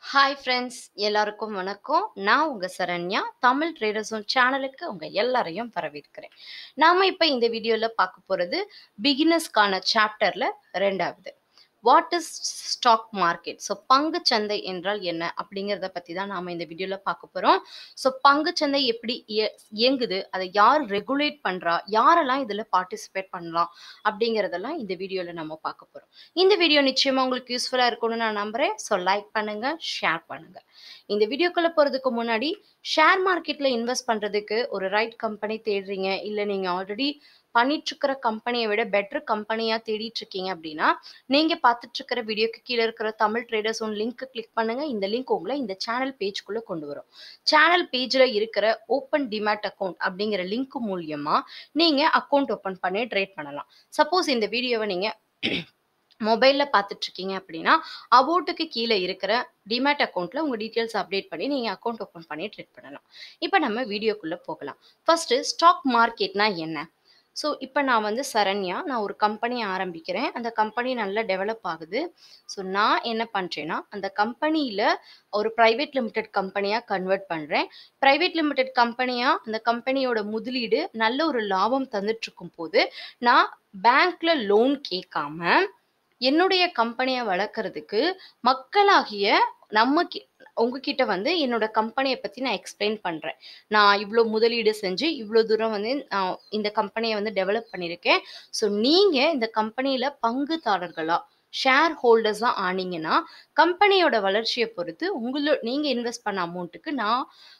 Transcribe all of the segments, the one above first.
hi friends எல்லாருக்கும் வணக்கம் நான் உங்க சரண்யா தமிழ் ட்ரேடர் ஜோன் சேனலுக்கு உங்க எல்லாரையும் வரவேற்கிறேன் நாம இப்ப இந்த வீடியோல பார்க்க போறது பிகினர்ஸ்க்கான சாப்டர்ல ரெண்டாவது what is stock market so பங்கு சந்தை என்றால் என்ன அப்படிங்கிறத பற்றி தான் நாம் இந்த வீடியோவில் பார்க்க போகிறோம் ஸோ பங்கு சந்தை எப்படி இய- இயங்குது அதை யார் ரெகுலேட் பண்ணுறா யாரெல்லாம் இதில் பார்ட்டிசிபேட் பண்ணலாம் அப்படிங்கிறதெல்லாம் இந்த வீடியோவில் நம்ம பார்க்க போகிறோம் இந்த வீடியோ நிச்சயமாக உங்களுக்கு யூஸ்ஃபுல்லாக இருக்கும்னு நான் நம்புகிறேன் ஸோ லைக் பண்ணுங்கள் ஷேர் பண்ணுங்கள் இந்த வீடியோக்குள்ளே போகிறதுக்கு முன்னாடி ஷேர் மார்க்கெட்டில் இன்வெஸ்ட் பண்ணுறதுக்கு ஒரு ரைட் கம்பெனி தேடுறீங்க இல்லை நீங்கள் ஆல்ரெடி பண்ணிட்டு இருக்கிற கம்பெனியை விட பெட்டர் கம்பெனியாக தேடிட்டு இருக்கீங்க அப்படின்னா நீங்கள் பார்த்துட்டு இருக்கிற வீடியோக்கு கீழே இருக்கிற Tamil traders one link click பண்ணுங்க இந்த லிங்க் உங்களை இந்த சேனல் பேஜ்குள்ளே கொண்டு வரும் சேனல் பேஜில் இருக்கிற ஓப்பன் டிமேட் அக்கௌண்ட் அப்படிங்கிற லிங்க் மூலியமா நீங்கள் அக்கௌண்ட் ஓப்பன் பண்ணி ட்ரேட் பண்ணலாம் சப்போஸ் இந்த வீடியோவை நீங்கள் மொபைலில் பார்த்துட்டு இருக்கீங்க அப்படின்னா அபோட்டுக்கு கீழே இருக்கிற டிமேட் அக்கௌண்ட்டில் உங்கள் டீட்டெயில்ஸ் அப்டேட் பண்ணி நீங்கள் அக்கௌண்ட் ஓப்பன் பண்ணி ட்ரேட் பண்ணலாம் இப்போ நம்ம வீடியோக்குள்ளே போகலாம் ஃபர்ஸ்ட்டு ஸ்டாக் மார்க்கெட்னா என்ன ஸோ இப்போ நான் வந்து சரண்யா நான் ஒரு கம்பெனி ஆரம்பிக்கிறேன் அந்த கம்பெனி நல்லா டெவலப் ஆகுது ஸோ நான் என்ன பண்ணுறேன்னா அந்த கம்பெனியில் ஒரு ப்ரைவேட் லிமிடெட் கம்பெனியாக கன்வெர்ட் பண்ணுறேன் ப்ரைவேட் லிமிடெட் கம்பெனியாக அந்த கம்பெனியோட முதலீடு நல்ல ஒரு லாபம் தந்துட்டு இருக்கும் போது நான் பேங்க்ல லோன் கேட்காம என்னுடைய கம்பெனியை வளர்க்குறதுக்கு மக்களாகிய நம்ம கி உங்ககிட்ட வந்து என்னோட கம்பெனியை பற்றி நான் எக்ஸ்பிளைன் பண்ணுறேன் நான் இவ்வளோ முதலீடு செஞ்சு இவ்வளோ தூரம் வந்து நான் இந்த கம்பெனியை வந்து டெவலப் பண்ணியிருக்கேன் ஸோ நீங்கள் இந்த கம்பெனியில் பங்குதாரர்களா ஷேர் ஹோல்டர்ஸாக ஆனீங்கன்னா கம்பெனியோட வளர்ச்சியை பொறுத்து உங்களோ நீங்கள் இன்வெஸ்ட் பண்ண அமௌண்ட்டுக்கு நான்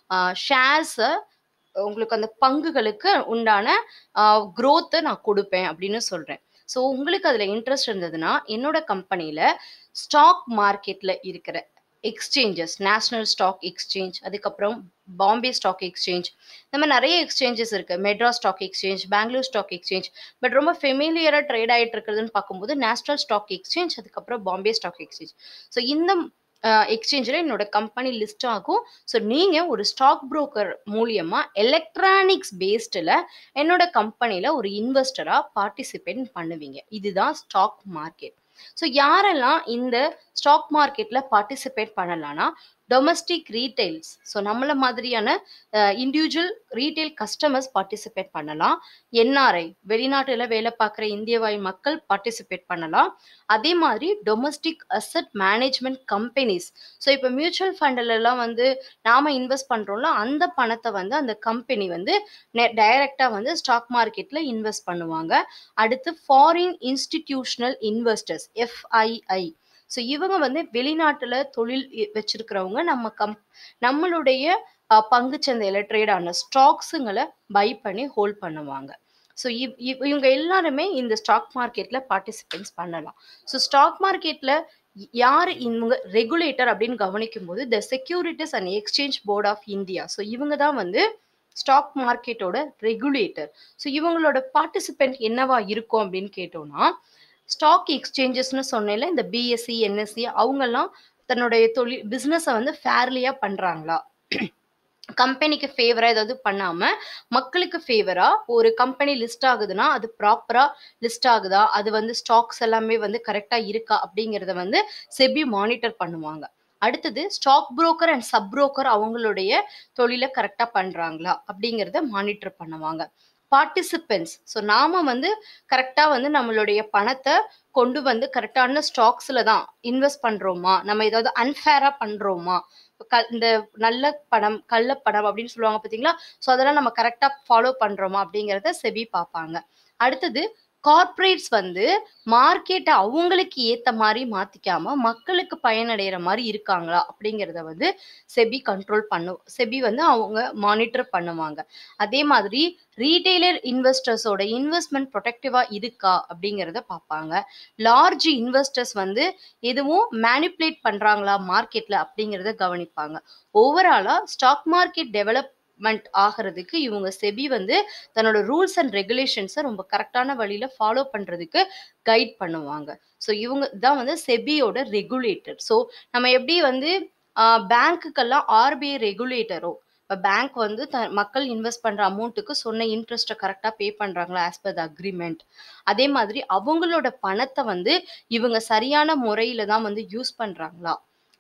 ஷேர்ஸை உங்களுக்கு அந்த பங்குகளுக்கு உண்டான க்ரோத்தை நான் கொடுப்பேன் அப்படின்னு சொல்கிறேன் ஸோ உங்களுக்கு அதில் இன்ட்ரெஸ்ட் இருந்ததுன்னா என்னோட கம்பெனியில் ஸ்டாக் மார்க்கெட்டில் இருக்கிற எக்ஸ்சேஞ்சஸ் நேஷ்னல் ஸ்டாக் எக்ஸ்சேஞ்ச் அதுக்கப்புறம் பாம்பே ஸ்டாக் எக்ஸ்சேஞ்ச் இந்த மாதிரி நிறைய எக்ஸ்சேஞ்சஸ் இருக்குது Madras stock exchange Bangalore stock exchange but ரொம்ப ஃபெமிலியராக ட்ரேட் ஆகிட்டு இருக்கிறதுன்னு பார்க்கும்போது நேஷ்னல் ஸ்டாக் எக்ஸ்சேஞ்ச் அதுக்கப்புறம் பாம்பே ஸ்டாக் எக்ஸ்சேஞ்ச் ஸோ இந்த எக்ஸ்சேஞ்சில் என்னோட கம்பெனி லிஸ்ட் ஆகும் ஸோ நீங்கள் ஒரு ஸ்டாக் புரோக்கர் மூலியமாக எலக்ட்ரானிக்ஸ் பேஸ்டில் என்னோட கம்பெனியில் ஒரு இன்வெஸ்டராக பார்ட்டிசிபேட் பண்ணுவீங்க இதுதான் ஸ்டாக் மார்க்கெட் ஸோ யாரெல்லாம் இந்த ஸ்டாக் மார்க்கெட்டில் பார்ட்டிசிபேட் பண்ணலாம்னா டொமஸ்டிக் ரீட்டைல்ஸ் ஸோ நம்மள மாதிரியான இண்டிவிஜுவல் ரீட்டைல் கஸ்டமர்ஸ் பார்ட்டிசிபேட் பண்ணலாம் என்ஆர்ஐ வெளிநாட்டில் வேலை பார்க்குற இந்தியவாய் மக்கள் பார்ட்டிசிபேட் பண்ணலாம் அதே மாதிரி domestic asset management companies so இப்போ மியூச்சுவல் ஃபண்டிலெல்லாம் வந்து நாம் இன்வெஸ்ட் பண்ணுறோம்ல அந்த பணத்தை வந்து அந்த கம்பெனி வந்து டைரெக்டாக வந்து ஸ்டாக் மார்க்கெட்டில் இன்வெஸ்ட் பண்ணுவாங்க அடுத்து foreign institutional investors FII so இவங்க வந்து வெளிநாட்டில் தொழில் இ- வச்சிருக்கிறவங்க நம்ம கம் நம்மளுடைய அஹ், பங்குச்சந்தையில் ட்ரேட் ஆன ஸ்டாக்ஸுங்களை பை பண்ணி ஹோல்ட் பண்ணுவாங்க ஸோ இவ் இவ்- இவங்க எல்லாருமே இந்த ஸ்டாக் மார்க்கெட்டில் பார்ட்டிசிபேட்ஸ் பண்ணலாம் ஸோ ஸ்டாக் மார்க்கெட்டில் யார் இவங்க ரெகுலேட்டர் அப்படின்னு கவனிக்கும் போது the securities and exchange board of India so இவங்க தான் வந்து ஸ்டாக் மார்க்கெட்டோட ரெகுலேட்டர் ஸோ இவங்களோட பார்ட்டிசிபென்ட் என்னவா இருக்கும் அப்படின்னு கேட்டோம்னா ஸ்டாக் எக்ஸ்சேஞ்சஸ்னு சொன்னேன்ல இந்த பிஎஸ்சி என்எஸ்சி அவங்கெல்லாம் தன்னுடைய தொழில் பிஸ்னஸை வந்து ஃபேர்லியாக பண்ணுறாங்களா கம்பெனிக்கு ஃபேவரா ஏதாவது பண்ணாம மக்களுக்கு ஃபேவரா ஒரு கம்பெனி லிஸ்ட் ஆகுதுன்னா அது ப்ராப்பரா லிஸ்ட் ஆகுதா அது வந்து ஸ்டாக்ஸ் எல்லாமே வந்து கரெக்டா இருக்கா அப்படிங்கறத வந்து செபி மானிட்டர் பண்ணுவாங்க அடுத்தது stock broker and sub broker அவங்களுடைய தொழிலை கரெக்டா பண்றாங்களா அப்படிங்கறத மானிட்டர் பண்ணுவாங்க பார்ட்டிசிபென்ட்ஸ் ஸோ நாம வந்து கரெக்டாக வந்து நம்மளுடைய பணத்தை கொண்டு வந்து கரெக்டான ஸ்டாக்ஸில் தான் இன்வெஸ்ட் பண்ணுறோமா நம்ம ஏதாவது அன்ஃபேராக பண்ணுறோமா க இந்த நல்ல பணம் கள்ள பணம் அப்படின்னு சொல்லுவாங்க பார்த்தீங்களா ஸோ அதெல்லாம் நம்ம கரெக்டாக ஃபாலோ பண்ணுறோமா அப்படிங்கிறத செபி பார்ப்பாங்க அடுத்தது கார்ப்பரேட்ஸ் வந்து மார்க்கெட்டை அவங்களுக்கு ஏற்ற மாதிரி மாற்றிக்காம மக்களுக்கு பயனடைகிற மாதிரி இருக்காங்களா அப்படிங்கிறத வந்து செபி கண்ட்ரோல் பண்ணும் செபி வந்து அவங்க மானிட்டர் பண்ணுவாங்க அதே மாதிரி ரீட்டைலர் இன்வெஸ்டர்ஸோட இன்வெஸ்ட்மெண்ட் ப்ரொடெக்டிவாக இருக்கா அப்படிங்கிறத பார்ப்பாங்க லார்ஜ் இன்வெஸ்டர்ஸ் வந்து எதுவும் மேனிப்புலேட் பண்ணுறாங்களா மார்க்கெட்டில் அப்படிங்கிறத கவனிப்பாங்க ஓவராலாக ஸ்டாக் மார்க்கெட் டெவலப்மெண்ட் ஆகிறதுக்கு இவங்க செபி வந்து தன்னோட ரூல்ஸ் அண்ட் ரெகுலேஷன்ஸை ரொம்ப கரெக்டான வழியில் ஃபாலோ பண்ணுறதுக்கு கைட் பண்ணுவாங்க ஸோ இவங்க தான் வந்து செபியோட ரெகுலேட்டர் ஸோ நம்ம எப்படி வந்து பேங்க்குக்கெல்லாம் ஆர்பிஐ ரெகுலேட்டரோ இப்போ பேங்க் வந்து த மக்கள் இன்வெஸ்ட் பண்ணுற அமௌண்ட்டுக்கு சொன்ன இன்ட்ரெஸ்ட்டை கரெக்டாக பே பண்ணுறாங்களா ஆஸ் பர் த அக்ரிமெண்ட் அதே மாதிரி அவங்களோட பணத்தை வந்து இவங்க சரியான முறையில் தான் வந்து யூஸ் பண்ணுறாங்களா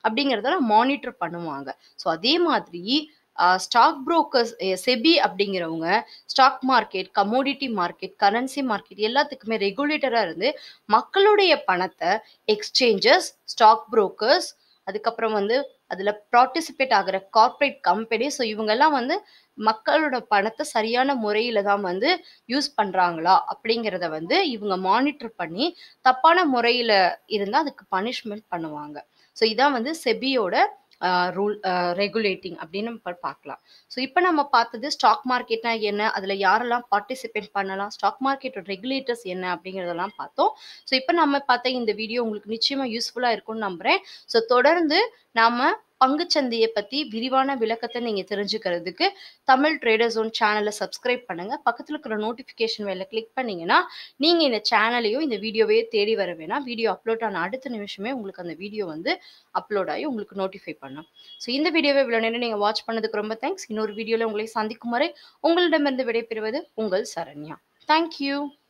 அப்படிங்கிறதெல்லாம் மானிட்டர் பண்ணுவாங்க ஸோ அதே மாதிரி ஸ்டாக் புரோக்கர்ஸ் செபி அப்படிங்கிறவங்க stock market commodity market currency market எல்லாத்துக்குமே ரெகுலேட்டராக இருந்து மக்களுடைய பணத்தை எக்ஸ்சேஞ்சஸ் ஸ்டாக் புரோக்கர்ஸ் அதுக்கப்புறம் வந்து அதில் பார்ட்டிசிபேட் ஆகிற கார்ப்பரேட் கம்பெனி ஸோ இவங்கெல்லாம் வந்து மக்களோட பணத்தை சரியான முறையில் தான் வந்து யூஸ் பண்ணுறாங்களா அப்படிங்கிறத வந்து இவங்க மானிட்டர் பண்ணி தப்பான முறையில் இருந்தால் அதுக்கு பனிஷ்மெண்ட் பண்ணுவாங்க ஸோ இதான் வந்து செபியோட ரூல் ரெகுலேட்டிங் அப்படின்னு நம்ம பார்க்கலாம் ஸோ இப்போ நம்ம பார்த்தது ஸ்டாக் மார்க்கெட்னா என்ன அதில் யாரெல்லாம் பார்ட்டிசிபேட் பண்ணலாம் ஸ்டாக் மார்க்கெட்டோட ரெகுலேட்டர்ஸ் என்ன அப்படிங்கிறதெல்லாம் பார்த்தோம் ஸோ இப்போ நம்ம பார்த்த இந்த வீடியோ உங்களுக்கு நிச்சயமாக யூஸ்ஃபுல்லாக இருக்கும்னு நம்புகிறேன் ஸோ தொடர்ந்து நாம் பங்குச்சந்தையை பற்றி விரிவான விளக்கத்தை நீங்கள் தெரிஞ்சுக்கிறதுக்கு தமிழ் ட்ரேடர் ஜோன் சேனலை சப்ஸ்கிரைப் பண்ணுங்கள் பக்கத்தில் இருக்கிற நோட்டிஃபிகேஷன் வேலை கிளிக் பண்ணிங்கன்னா நீங்கள் இந்த சேனலையும் இந்த வீடியோவையே தேடி வர வேணாம் வீடியோ அப்லோட் ஆன அடுத்த நிமிஷமே உங்களுக்கு அந்த வீடியோ வந்து அப்லோட் ஆகி உங்களுக்கு நோட்டிஃபை பண்ணும் ஸோ இந்த வீடியோவை இவ்வளோ நேரம் நீங்கள் வாட்ச் பண்ணதுக்கு ரொம்ப தேங்க்ஸ் இன்னொரு வீடியோவில் உங்களை சந்திக்கும் வரை உங்களிடமிருந்து விடைபெறுவது உங்கள் சரண்யா தேங்க்யூ